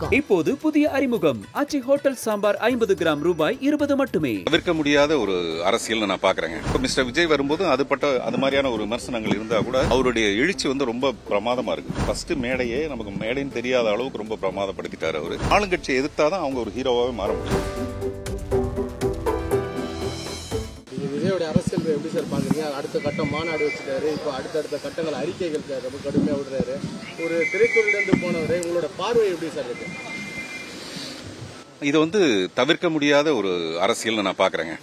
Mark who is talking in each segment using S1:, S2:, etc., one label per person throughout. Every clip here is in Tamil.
S1: காம்
S2: இப்போது புதிய அறிமுகம் அச்சி ஹோட்டல் சாம்பார் ஐம்பது கிராம் ரூபாய் இருபது மட்டுமே
S3: தவிர்க்க முடியாத ஒரு அரசியல் நான் பாக்குறேங்க இப்போ மிஸ்டர் விஜய் வரும்போது அதுபட்ட அது மாதிரியான ஒரு விமர்சனங்கள் இருந்தா கூட அவருடைய எழுச்சி வந்து ரொம்ப பிரமாதமா இருக்கு ஃபர்ஸ்ட் மேடையே நமக்கு மேடைன்னு தெரியாத அளவுக்கு ரொம்ப பிரமாதப்படுத்திட்டாரு அவரு ஆளுங்கட்சியை எதிர்த்தாதான் அவங்க ஒரு ஹீரோவாவே மாற முடியும்
S4: நீங்க விஜயோட அரசியல் எப்படி சார் பாக்குறீங்க அடுத்த கட்டம் மாநாடு வச்சுட்டாரு இப்போ அடுத்தடுத்த கட்டங்கள் அறிக்கைகள் சார் ரொம்ப கடுமையா விடுறாரு ஒரு திரைத்துறையில இருந்து போனவரை உங்களோட பார்வை எப்படி சார் இருக்கு
S3: இது வந்து தவிர்க்க முடியாத ஒரு அரசியல் நான் பாக்குறேங்க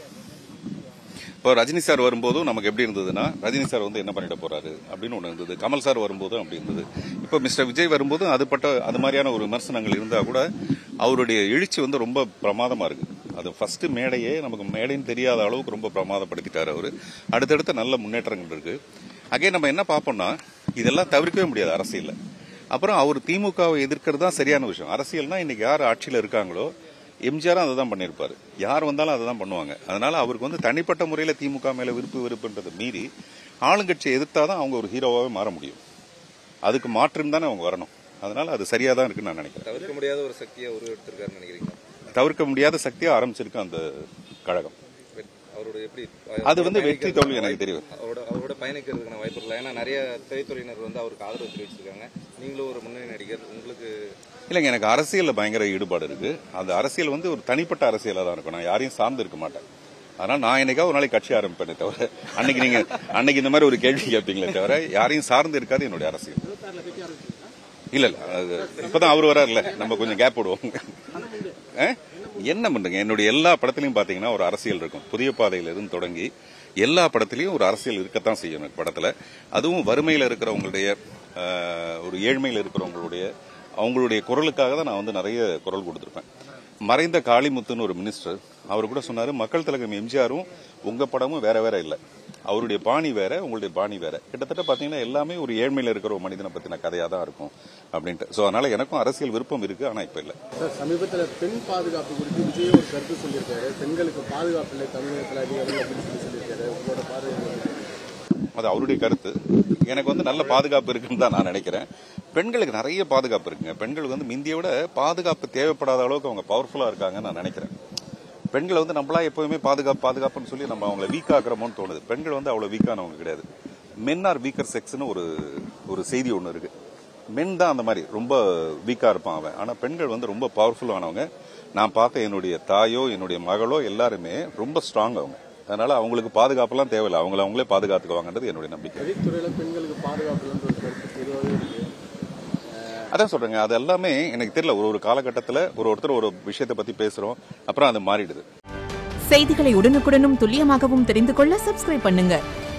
S3: இப்போ ரஜினி சார் வரும்போதும் நமக்கு எப்படி இருந்ததுன்னா ரஜினி சார் வந்து என்ன பண்ணிட போறாரு அப்படின்னு ஒன்று இருந்தது கமல் சார் வரும்போதும் அப்படி இருந்தது இப்போ மிஸ்டர் விஜய் வரும்போதும் அதுபட்ட அது மாதிரியான ஒரு விமர்சனங்கள் இருந்தா கூட அவருடைய எழுச்சி வந்து ரொம்ப பிரமாதமா இருக்கு அது ஃபர்ஸ்ட் மேடையே நமக்கு மேடைன்னு தெரியாத அளவுக்கு ரொம்ப பிரமாதப்படுத்திட்டாரு அவரு அடுத்தடுத்த நல்ல முன்னேற்றங்கள் இருக்கு அகைன் நம்ம என்ன பார்ப்போம்னா இதெல்லாம் தவிர்க்கவே முடியாது அரசியல்ல அப்புறம் அவர் திமுகவை எதிர்க்கிறது தான் சரியான விஷயம் அரசியல்னா இன்னைக்கு யார் ஆட்சியில் இருக்காங்களோ எம்ஜிஆரும் அதை தான் பண்ணியிருப்பாரு யார் வந்தாலும் அதை தான் பண்ணுவாங்க அதனால அவருக்கு வந்து தனிப்பட்ட முறையில் திமுக மேல விருப்பு வெறுப்புன்றதை மீறி ஆளுங்கட்சியை எதிர்த்தாதான் அவங்க ஒரு ஹீரோவாவே மாற முடியும் அதுக்கு மாற்றம் தானே அவங்க வரணும் அதனால அது சரியா தான் இருக்குன்னு நான் நினைக்கிறேன்
S5: தவிர்க்க முடியாத ஒரு சக்தியை உருவெடுத்திருக்காருன்னு நினைக்கிறீங்களா
S3: தவிர்க்க முடியாத சக்தியா ஆரம்பிச்சிருக்கு அந்த கழகம்
S5: அவரோட எப்படி
S3: அது வந்து வெற்றி தோல்வி எனக்கு தெரியும்
S5: அவரோட அவரோட பயணிக்கிறதுக்கான வாய்ப்பு இல்லை ஏன்னா நிறைய திரைத்துறையினர் வந்து அவருக்கு ஆதரவு தெரிவிச்சிருக்காங்க நீங்களும் ஒரு முன்னணி நடிகர் உங்களுக்கு
S3: இல்லைங்க எனக்கு அரசியல்ல பயங்கர ஈடுபாடு இருக்கு அந்த அரசியல் வந்து ஒரு தனிப்பட்ட அரசியலா தான் இருக்கும் நான் யாரையும் சார்ந்து இருக்க மாட்டேன் அதனால நான் என்னைக்கா ஒரு நாளைக்கு கட்சி ஆரம்பிப்பேனே தவிர அன்னைக்கு நீங்க அன்னைக்கு இந்த மாதிரி ஒரு கேள்வி கேட்பீங்களே தவிர யாரையும் சார்ந்து இருக்காது என்னுடைய அரசியல் இல்ல இல்ல அது இப்பதான் அவர் வராருல நம்ம கொஞ்சம் கேப் விடுவோம் ஆ? என்ன பண்றீங்க என்னுடைய எல்லா படத்திலையும் பாத்தீங்கன்னா ஒரு அரசியல் இருக்கும் புதிய பாதையில இருந்து தொடங்கி எல்லா படத்திலையும் ஒரு அரசியல் இருக்கத்தான் செய்யும் எனக்கு படத்துல அதுவும் வறுமையில இருக்கிறவங்களுடைய ஆ, ஒரு ஏழ்மையில இருக்கிறவங்களுடைய அவங்களுடைய குரலுக்காக தான் நான் வந்து நிறைய குரல் கொடுத்திருப்பேன் மறைந்த காளிமுத்துன்னு ஒரு மினிஸ்டர் அவர் கூட சொன்னாரு மக்கள் தலைவர் எம்ஜிஆரும் உங்க படமும் வேற வேற இல்ல அவருடைய பாணி வேற உங்களுடைய பாணி வேற கிட்டத்தட்ட பாத்தீங்கன்னா எல்லாமே ஒரு ஏழ்மையில இருக்கிற ஒரு மனிதனை பத்தின கதையா தான் இருக்கும் அப்படின்ட்டு சோ அதனால எனக்கும் அரசியல் விருப்பம் இருக்கு ஆனா இப்ப இல்ல
S4: சார் சமீபத்தில் பெண் பாதுகாப்பு குறித்து விஜய் ஒரு கருத்து சொல்லியிருக்காரு பெண்களுக்கு பாதுகாப்பு இல்லை தமிழகத்தில் அதிக அளவில் அப்படின்னு சொல்லி சொல்லியிருக்காரு உங்களோட பார்வை என்ன?
S3: அது அவருடைய கருத்து எனக்கு வந்து நல்ல பாதுகாப்பு இருக்குன்னு தான் நான் நினைக்கிறேன் பெண்களுக்கு நிறைய பாதுகாப்பு இருக்குங்க பெண்களுக்கு வந்து முந்திய விட பாதுகாப்பு தேவைப்படாத அளவுக்கு அவங்க பவர்ஃபுல்லா இருக்காங்கன்னு நான் நினைக்கிறேன் பெண்களை வந்து நம்மளா எப்பவுமே பாதுகாப்பு பாதுகாப்புன்னு சொல்லி நம்ம அவங்கள வீக் ஆக்குறோமோன்னு தோணுது பெண்கள் வந்து அவ்வளவு வீக்கானவங்க கிடையாது மென் ஆர் வீக்கர் செக்ஸ்னு ஒரு ஒரு செய்தி ஒன்று இருக்கு மென் தான் அந்த மாதிரி ரொம்ப வீக்கா இருப்பான் அவன் ஆனா பெண்கள் வந்து ரொம்ப பவர்ஃபுல்லானவங்க நான் பார்த்த என்னுடைய தாயோ என்னுடைய மகளோ எல்லாருமே ரொம்ப ஸ்ட்ராங் அவங்க அதனால அவங்களுக்கு பாதுகாப்புலாம் தேவையில்லை அவங்கள அவங்களே பாதுகாத்துக்குவாங்கன்றது என்னுடைய நம்பிக்கை
S4: திரைத்துறையில் பெண்களுக்கு பாதுகாப்பு இல்லைன்ற ஒரு கருத்து பொதுவாகவே இருக்கு
S3: அதான் சொல்றேங்க அது எல்லாமே எனக்கு தெரியல ஒரு ஒரு காலகட்டத்தில் ஒரு ஒருத்தர் ஒரு விஷயத்தை பத்தி பேசுறோம் அப்புறம் அது மாறிடுது
S6: செய்திகளை உடனுக்குடனும் துல்லியமாகவும் தெரிந்து கொள்ள சப்ஸ்கிரைப் பண்ணுங்க